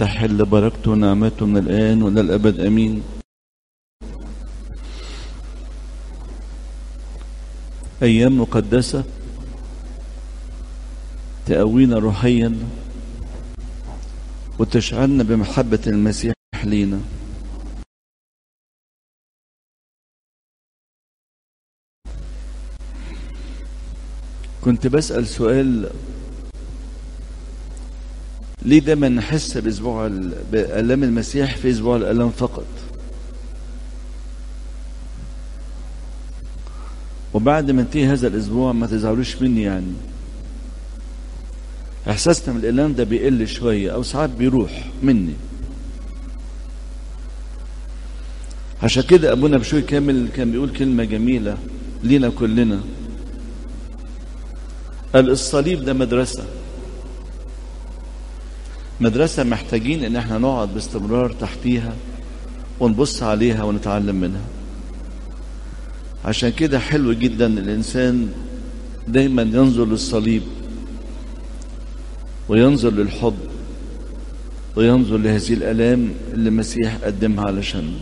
تحل بركته ونعمته من الآن وإلى الأبد أمين أيام مقدسة تقوينا روحيا وتشعرنا بمحبة المسيح لينا كنت بسأل سؤال ليه دايما نحس باسبوع ال- بآلام المسيح في اسبوع الآلام فقط وبعد ما انتهي هذا الاسبوع ما تزعلوش مني يعني احساسنا من الالام ده بيقل شويه او ساعات بيروح مني عشان كده ابونا بشوي كامل كان بيقول كلمه جميله لينا كلنا قال الصليب ده مدرسه مدرسه محتاجين ان احنا نقعد باستمرار تحتيها ونبص عليها ونتعلم منها عشان كده حلو جدا الانسان دايما ينظر للصليب وينظر للحب وينظر لهذه الالام اللي المسيح قدمها علشان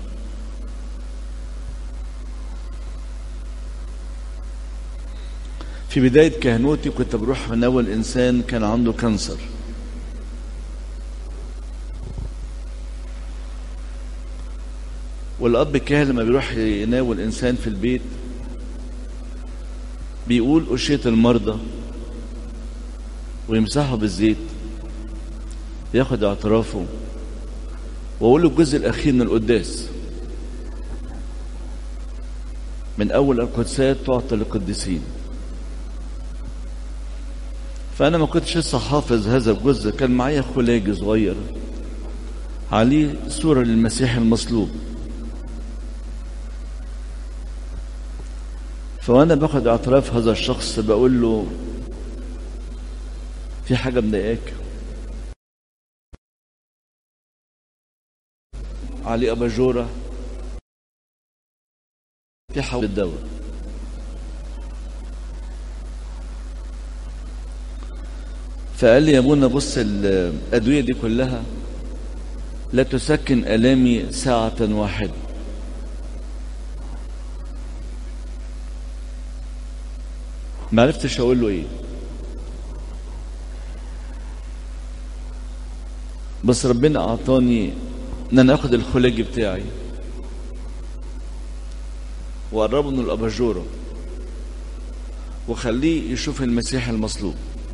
في بداية كهنوتي كنت بروح من أول إنسان كان عنده كانسر والأب الكاهن لما بيروح يناول إنسان في البيت بيقول أشية المرضى ويمسحه بالزيت ياخد اعترافه واقول له الجزء الاخير من القداس من اول القدسات تعطى للقديسين فانا ما كنتش لسه حافظ هذا الجزء كان معايا خلاجي صغير عليه صوره للمسيح المصلوب فوانا باخد اعتراف هذا الشخص بقول له في حاجة مضايقاك علي أباجورة في حول الدواء فقال لي يا ابونا بص الأدوية دي كلها لا تسكن آلامي ساعة واحدة ما عرفتش أقول له إيه بس ربنا اعطاني ان انا اخد الخلاجي بتاعي واقربه من الاباجوره وخليه يشوف المسيح المصلوب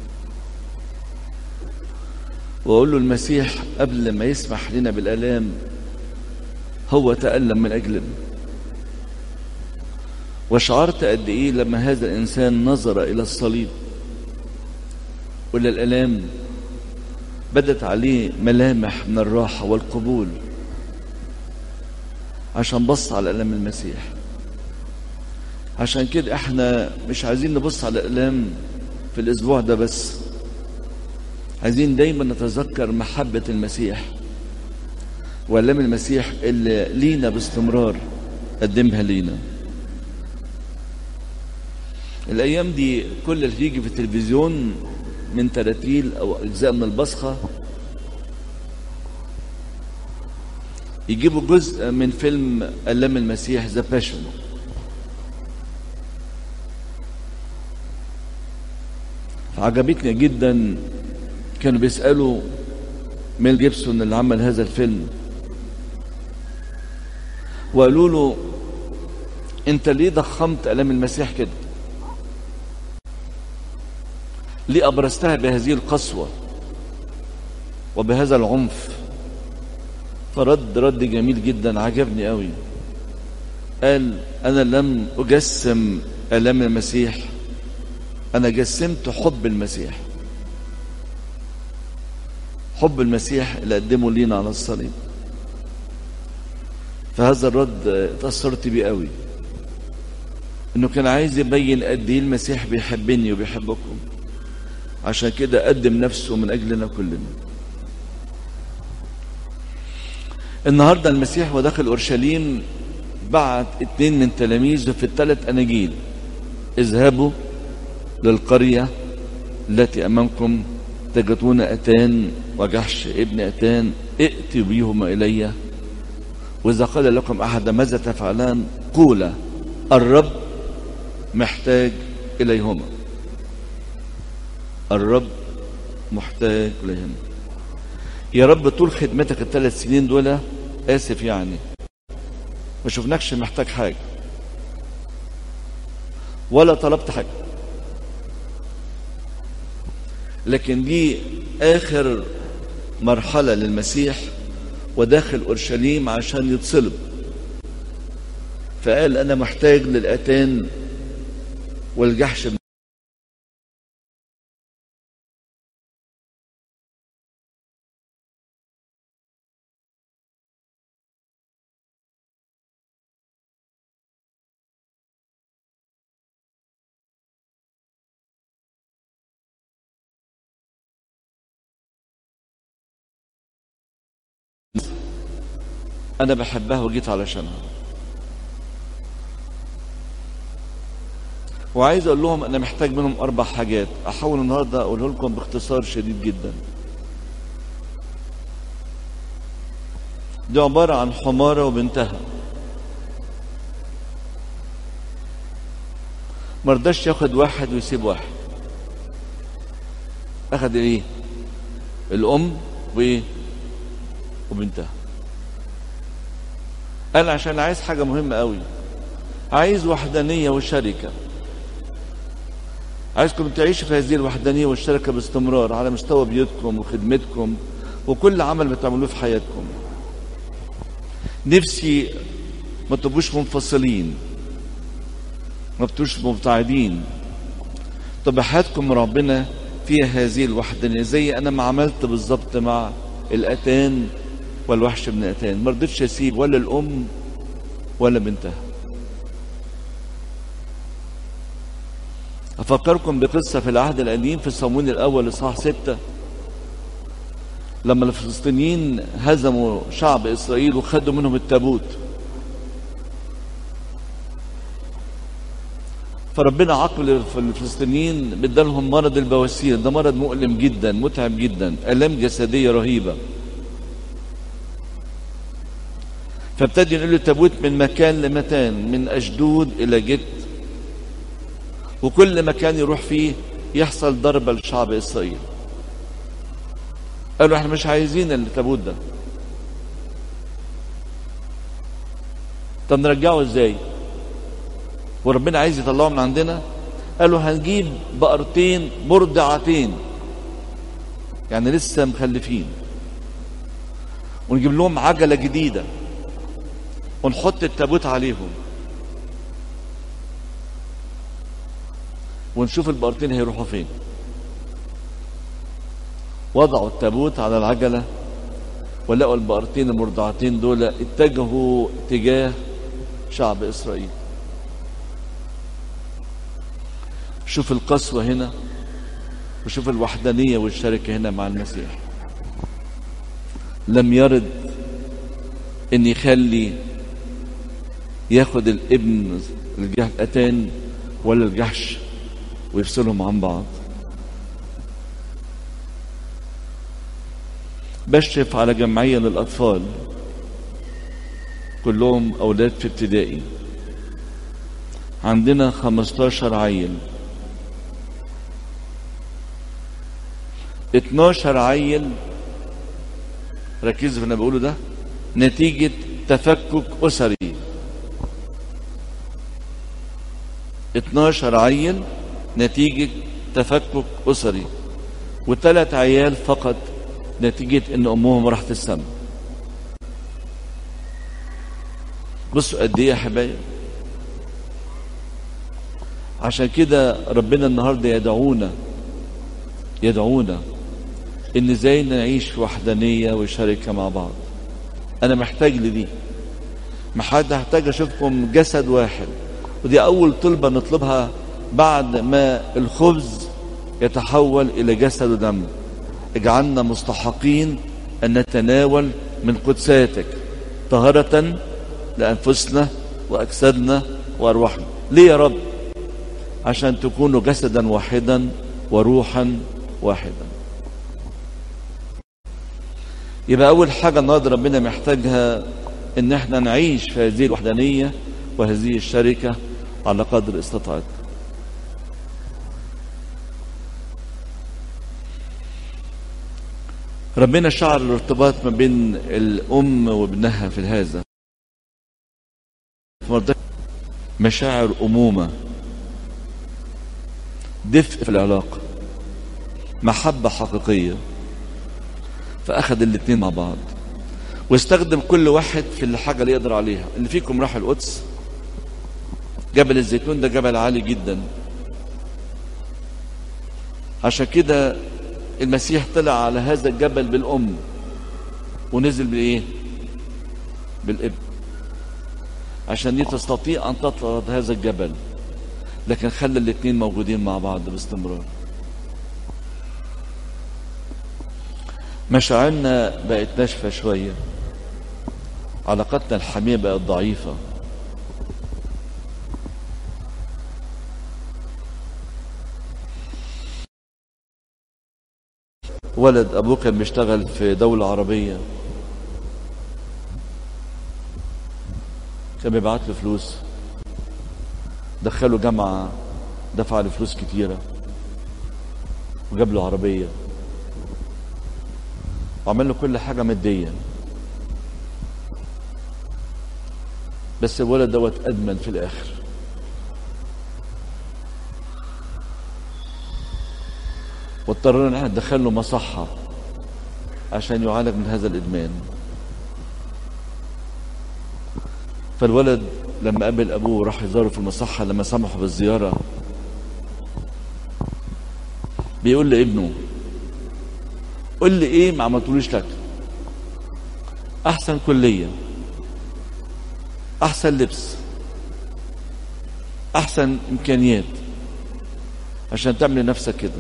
واقول له المسيح قبل ما يسمح لنا بالالام هو تالم من اجلنا وشعرت قد ايه لما هذا الانسان نظر الى الصليب والى الالام بدت عليه ملامح من الراحة والقبول عشان بص على ألم المسيح عشان كده احنا مش عايزين نبص على الألام في الأسبوع ده بس عايزين دايما نتذكر محبة المسيح وألام المسيح اللي لينا باستمرار قدمها لينا الأيام دي كل اللي يجي في التلفزيون من تراتيل او اجزاء من البصخه يجيبوا جزء من فيلم الام المسيح ذا باشن عجبتني جدا كانوا بيسالوا ميل جيبسون اللي عمل هذا الفيلم وقالوا له انت ليه ضخمت الام المسيح كده ليه أبرزتها بهذه القسوة وبهذا العنف فرد رد جميل جدا عجبني قوي قال أنا لم أجسم آلام المسيح أنا جسمت حب المسيح حب المسيح اللي قدمه لينا على الصليب فهذا الرد تأثرت بيه قوي انه كان عايز يبين قد ايه المسيح بيحبني وبيحبكم عشان كده قدم نفسه من أجلنا كلنا النهاردة المسيح وداخل أورشليم بعت اتنين من تلاميذه في الثلاث أناجيل اذهبوا للقرية التي أمامكم تجدون أتان وجحش ابن أتان ائتوا بيهما إلي وإذا قال لكم أحد ماذا تفعلان قولا الرب محتاج إليهما الرب محتاج إليهما يا رب طول خدمتك الثلاث سنين دول آسف يعني ما شفناكش محتاج حاجة ولا طلبت حاجة لكن دي آخر مرحلة للمسيح وداخل أورشليم عشان يتصلب فقال أنا محتاج للأتان والجحش أنا بحبها وجيت علشانها وعايز أقول لهم أنا محتاج منهم أربع حاجات أحاول النهاردة أقوله لكم باختصار شديد جدا دي عبارة عن حمارة وبنتها مرضاش ياخد واحد ويسيب واحد أخد إيه الأم وإيه وبنتها قال عشان عايز حاجة مهمة قوي عايز وحدانية وشركة عايزكم تعيشوا في هذه الوحدانية والشركة باستمرار على مستوى بيوتكم وخدمتكم وكل عمل بتعملوه في حياتكم نفسي ما تبقوش منفصلين ما تبقوش مبتعدين طب حياتكم ربنا فيها هذه الوحدانية زي أنا ما عملت بالظبط مع الأتان والوحش ابن أتان ما رضيتش أسيب ولا الأم ولا بنتها أفكركم بقصة في العهد القديم في صموين الأول إصحاح ستة لما الفلسطينيين هزموا شعب إسرائيل وخدوا منهم التابوت فربنا عاقب الفلسطينيين بدلهم مرض البواسير ده مرض مؤلم جدا متعب جدا آلام جسدية رهيبة فابتدي ينقلوا التابوت من مكان لمكان من أشدود إلى جد وكل مكان يروح فيه يحصل ضربة لشعب إسرائيل قالوا احنا مش عايزين التابوت ده طب نرجعه ازاي وربنا عايز يطلعه من عندنا قالوا هنجيب بقرتين مرضعتين يعني لسه مخلفين ونجيب لهم عجلة جديدة ونحط التابوت عليهم ونشوف البقرتين هيروحوا فين وضعوا التابوت على العجلة ولقوا البقرتين المرضعتين دول اتجهوا تجاه شعب إسرائيل شوف القسوة هنا وشوف الوحدانية والشركة هنا مع المسيح لم يرد ان يخلي ياخد الابن الجهل اتان ولا الجحش ويفصلهم عن بعض بشرف على جمعية للأطفال كلهم أولاد في ابتدائي عندنا 15 عيل 12 عيل ركزوا في اللي انا بقوله ده نتيجة تفكك أسري 12 عيل نتيجة تفكك أسري وثلاث عيال فقط نتيجة ان امهم راحت السما بصوا قد ايه يا حبايب عشان كده ربنا النهارده يدعونا يدعونا ان ازاي نعيش في وحدانيه وشركه مع بعض انا محتاج لدي ما حد هحتاج اشوفكم جسد واحد ودي اول طلبه نطلبها بعد ما الخبز يتحول الى جسد ودم اجعلنا مستحقين ان نتناول من قدساتك طهرة لانفسنا واجسادنا وارواحنا ليه يا رب عشان تكونوا جسدا واحدا وروحا واحدا يبقى أول حاجة النهارده ربنا محتاجها إن احنا نعيش في هذه الوحدانية وهذه الشركة على قدر استطاعتنا. ربنا شعر الارتباط ما بين الأم وابنها في هذا. مشاعر أمومة دفء في العلاقة محبة حقيقية فأخذ الاتنين مع بعض واستخدم كل واحد في الحاجة اللي يقدر عليها اللي فيكم راح القدس جبل الزيتون ده جبل عالي جدا عشان كده المسيح طلع على هذا الجبل بالأم ونزل بالإيه بالابن عشان دي تستطيع أن تطلع هذا الجبل لكن خلى الاثنين موجودين مع بعض باستمرار مشاعرنا بقت ناشفة شوية علاقتنا الحمية بقت ضعيفة ولد أبوه كان بيشتغل في دولة عربية كان بيبعت له فلوس دخله جامعة دفع له فلوس كتيرة وجاب له عربية وعمل له كل حاجة مادية بس الولد دوت أدمن في الآخر واضطرينا ان احنا ندخله مصحة عشان يعالج من هذا الإدمان فالولد لما قابل ابوه راح يزاره في المصحة لما سمحوا بالزيارة بيقول لابنه قول لي ايه ما عملتوليش لك احسن كلية احسن لبس احسن امكانيات عشان تعمل لنفسك كده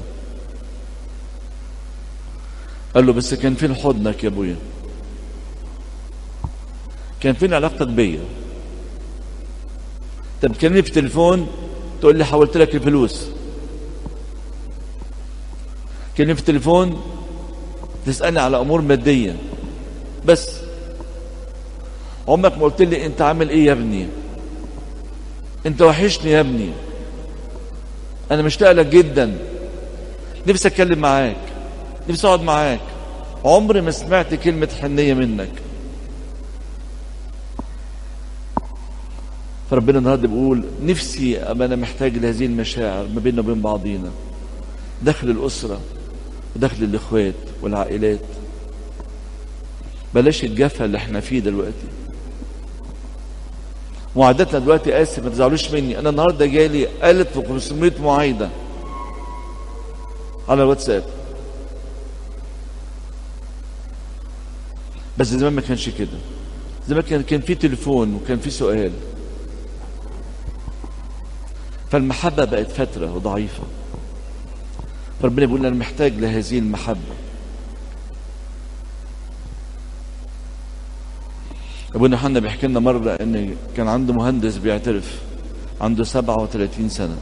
قال له بس كان فين حضنك يا ابويا كان فين علاقتك بيا انت بتكلمني في التليفون تقول لي حولت لك الفلوس تكلمني في التليفون تسالني على امور ماديه بس عمرك ما قلت لي انت عامل ايه يا ابني انت وحشني يا ابني انا مشتاق لك جدا نفسي اتكلم معاك نفسي اقعد معاك عمري ما سمعت كلمه حنيه منك فربنا النهارده بيقول نفسي ابقى انا محتاج لهذه المشاعر ما بيننا وبين بعضينا داخل الاسره وداخل الاخوات والعائلات بلاش الجفا اللي احنا فيه دلوقتي معاداتنا دلوقتي اسف ما تزعلوش مني انا النهارده جالي 1500 معايده على الواتساب بس زمان ما كانش كده زمان كان كان في تليفون وكان في سؤال فالمحبة بقت فترة وضعيفة فربنا بيقول أنا محتاج لهذه المحبة أبونا حنا بيحكي لنا مرة إن كان عنده مهندس بيعترف عنده 37 سنة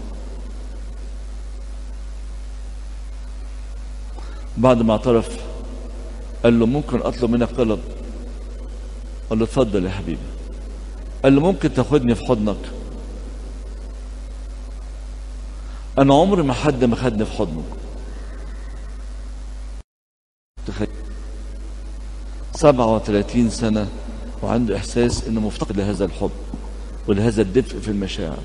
بعد ما اعترف قال له ممكن أطلب منك طلب قال له اتفضل يا حبيبي قال له ممكن تاخدني في حضنك انا عمري ما حد ما خدني في حضنه تخيل 37 سنة وعنده إحساس إنه مفتقد لهذا الحب ولهذا الدفء في المشاعر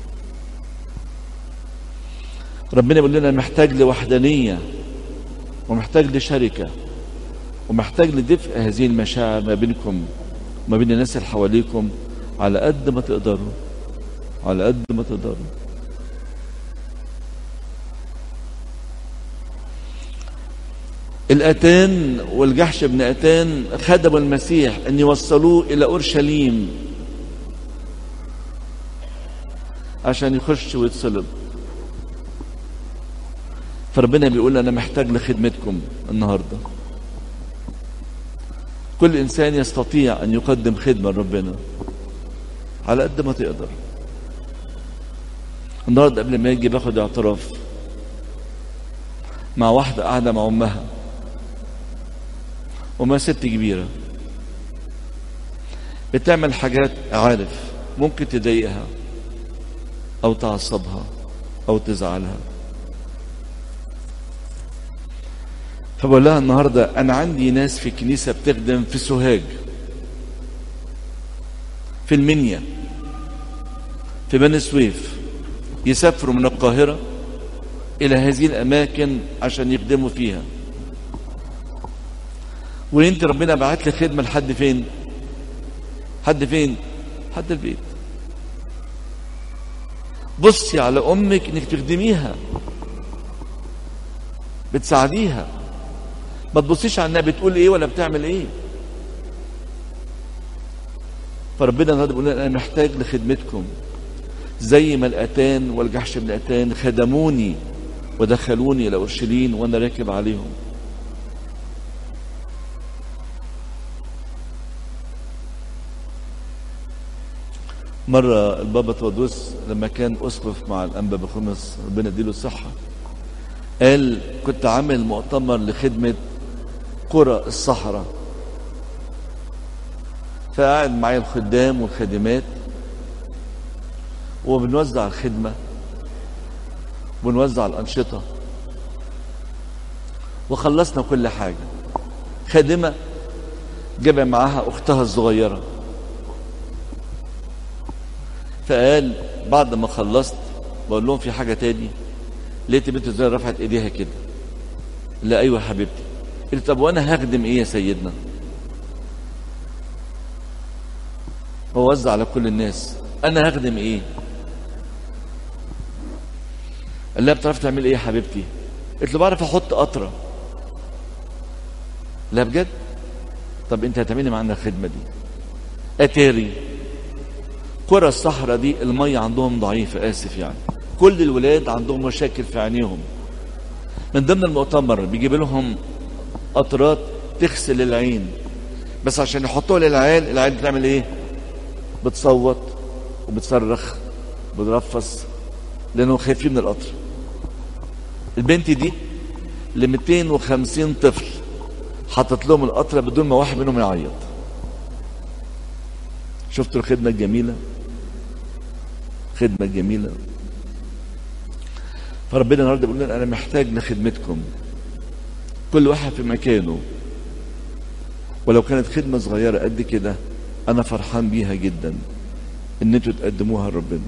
ربنا بيقول لنا محتاج لوحدانية ومحتاج لشركة ومحتاج لدفء هذه المشاعر ما بينكم وما بين الناس اللي حواليكم على قد ما تقدروا على قد ما تقدروا الأتان والجحش بن أتان خدموا المسيح أن يوصلوه إلى أورشليم عشان يخش ويتصلب فربنا بيقول أنا محتاج لخدمتكم النهاردة كل إنسان يستطيع أن يقدم خدمة لربنا على قد ما تقدر النهاردة قبل ما يجي باخد اعتراف مع واحدة قاعدة مع أمها وما ست كبيرة بتعمل حاجات عارف ممكن تضايقها أو تعصبها أو تزعلها فبقول لها النهاردة أنا عندي ناس في الكنيسة بتخدم في سوهاج في المنيا في بني سويف يسافروا من القاهرة إلى هذه الأماكن عشان يخدموا فيها وانت ربنا بعت لي خدمة لحد فين حد فين حد البيت بصي على أمك إنك تخدميها بتساعديها ما تبصيش على انها بتقول ايه ولا بتعمل ايه فربنا النهارده بيقول انا محتاج لخدمتكم زي ما الاتان والجحش بن الاتان خدموني ودخلوني الى اورشليم وانا راكب عليهم مرة البابا تودوس لما كان أسقف مع الأنبا بخمس ربنا يديله الصحة قال كنت عامل مؤتمر لخدمة قرى الصحراء فقاعد معايا الخدام والخادمات وبنوزع الخدمة ونوزع الأنشطة وخلصنا كل حاجة خادمة جاب معاها أختها الصغيرة فقال بعد ما خلصت بقول لهم في حاجة تاني لقيت بنت الزوجة رفعت ايديها كده لا ايوه حبيبتي قلت طب وانا هخدم ايه يا سيدنا هو وزع على كل الناس انا هخدم ايه قال لها بتعرف تعمل ايه يا حبيبتي قلت له بعرف احط قطره لا بجد طب انت هتعملي معانا الخدمه دي اتاري قرى الصحراء دي الميه عندهم ضعيفه اسف يعني كل الولاد عندهم مشاكل في عينيهم من ضمن المؤتمر بيجيب لهم قطرات تغسل العين بس عشان يحطوها للعيال العيال بتعمل ايه بتصوت وبتصرخ بترفص لانهم خايفين من القطر البنت دي ل 250 طفل حطت لهم القطره بدون ما واحد منهم يعيط شفتوا الخدمه الجميله خدمه جميله فربنا النهارده بيقول لنا انا محتاج لخدمتكم كل واحد في مكانه ولو كانت خدمه صغيره قد كده انا فرحان بيها جدا ان انتوا تقدموها لربنا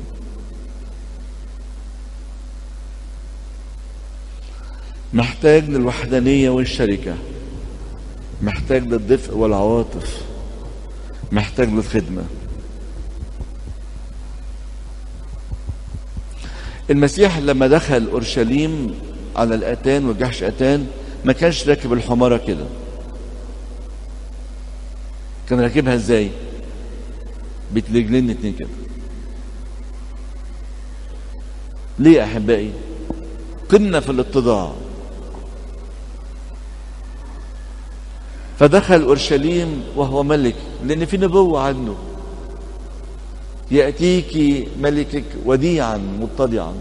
محتاج للوحدانيه والشركه محتاج للدفء والعواطف محتاج للخدمه المسيح لما دخل اورشليم على الاتان وجحش اتان ما كانش راكب الحماره كده كان راكبها ازاي برجلين اتنين كده ليه يا احبائي كنا في الاتضاع فدخل اورشليم وهو ملك لان في نبوه عنه يأتيك ملكك وديعا متضعا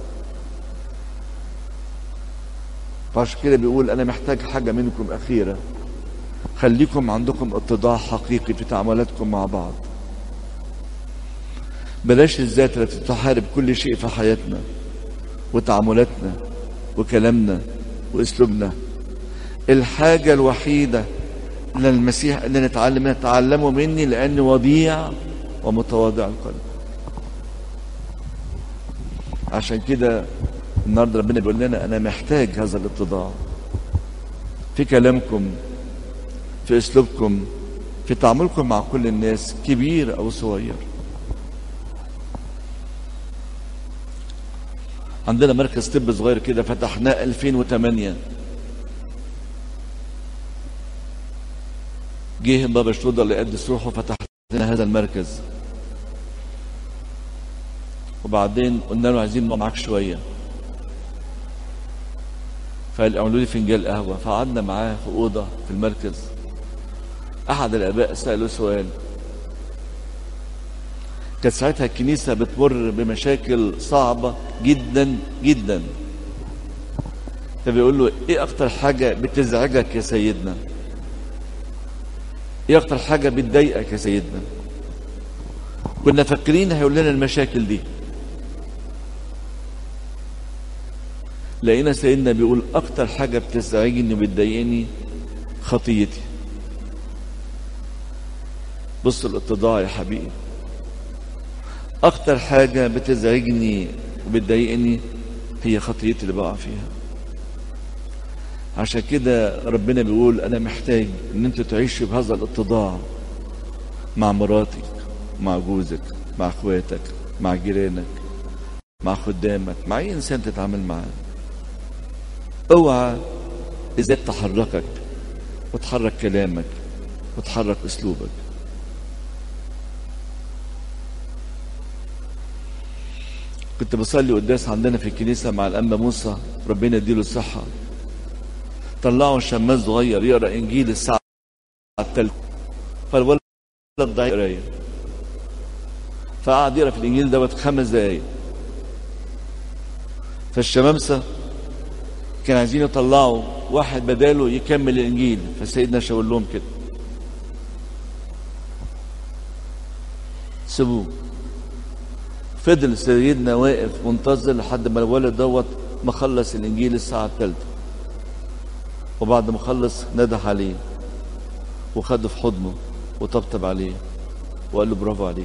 فعشان كده بيقول أنا محتاج حاجة منكم أخيرة خليكم عندكم اتضاع حقيقي في تعاملاتكم مع بعض بلاش الذات التي تحارب كل شيء في حياتنا وتعاملاتنا وكلامنا واسلوبنا الحاجة الوحيدة اللي المسيح اللي نتعلم نتعلمه مني لأني وضيع ومتواضع القلب عشان كده النهارده ربنا بيقول لنا انا محتاج هذا الاتضاع في كلامكم في اسلوبكم في تعاملكم مع كل الناس كبير او صغير عندنا مركز طب صغير كده فتحناه 2008 جه بابا شنودة اللي يقدس روحه فتح لنا هذا المركز وبعدين قلنا له عايزين نقعد معاك شويه فقال اعملوا لي فنجان قهوه فقعدنا معاه في اوضه في المركز احد الاباء ساله سؤال كانت ساعتها الكنيسه بتمر بمشاكل صعبه جدا جدا فبيقول له ايه اكتر حاجه بتزعجك يا سيدنا ايه اكتر حاجة بتضايقك يا سيدنا كنا فاكرين هيقول لنا المشاكل دي لقينا سيدنا بيقول اكتر حاجة بتزعجني وبتضايقني خطيتي بص الاتضاع يا حبيبي اكتر حاجة بتزعجني وبتضايقني هي خطيتي اللي بقع فيها عشان كده ربنا بيقول انا محتاج ان انتوا تعيشوا بهذا الاتضاع مع مراتك مع جوزك مع اخواتك مع جيرانك مع خدامك مع اي انسان تتعامل معاه اوعى ازاي تحركك وتحرك كلامك وتحرك اسلوبك كنت بصلي قداس عندنا في الكنيسة مع الأنبا موسى ربنا يديله الصحة طلعوا شماس صغير يقرأ إنجيل الساعة الثالثة فالولد ضعيف قراية فقعد يقرأ في الإنجيل دوت خمس دقايق فالشمامسة كان عايزين يطلعوا واحد بداله يكمل الإنجيل فسيدنا شاور لهم كده سيبوه فضل سيدنا واقف منتظر لحد ما الولد دوت ما خلص الانجيل الساعه الثالثه وبعد ما خلص نده عليه وخده في حضنه وطبطب عليه وقال له برافو عليك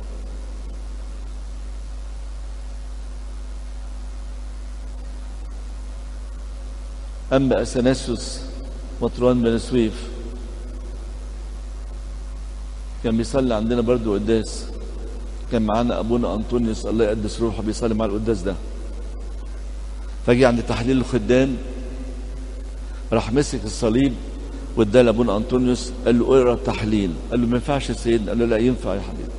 اما اثناسيوس مطران بن سويف كان بيصلي عندنا برضو قداس كان معانا ابونا انطونيوس الله يقدس روحه بيصلي مع القداس ده فجي عند تحليل الخدام راح مسك الصليب واداه لابونا انطونيوس قال له اقرا التحليل قال له ما ينفعش يا سيدنا قال له لا ينفع يا حبيبي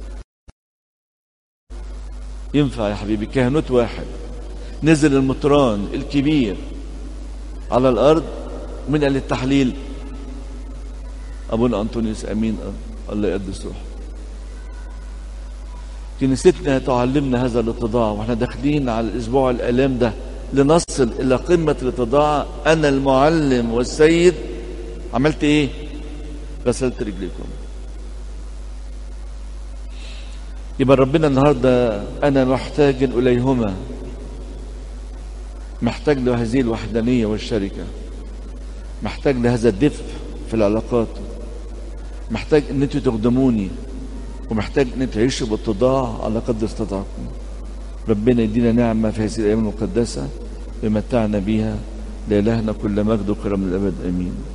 ينفع يا حبيبي كهنوت واحد نزل المطران الكبير على الارض من قال التحليل ابونا انطونيوس امين الله يقدس روحه كنيستنا تعلمنا هذا الاتضاع واحنا داخلين على الاسبوع الالام ده لنصل الى قمه الاتضاع انا المعلم والسيد عملت ايه غسلت رجليكم يبقى ربنا النهارده انا محتاج اليهما محتاج لهذه الوحدانيه والشركه محتاج لهذا الدفء في العلاقات محتاج ان انتوا تخدموني ومحتاج ان تعيشوا باتضاع على قدر استطاعتكم ربنا يدينا نعمه في هذه الايام المقدسه ويمتعنا بها لالهنا كل مجد وكرم الابد امين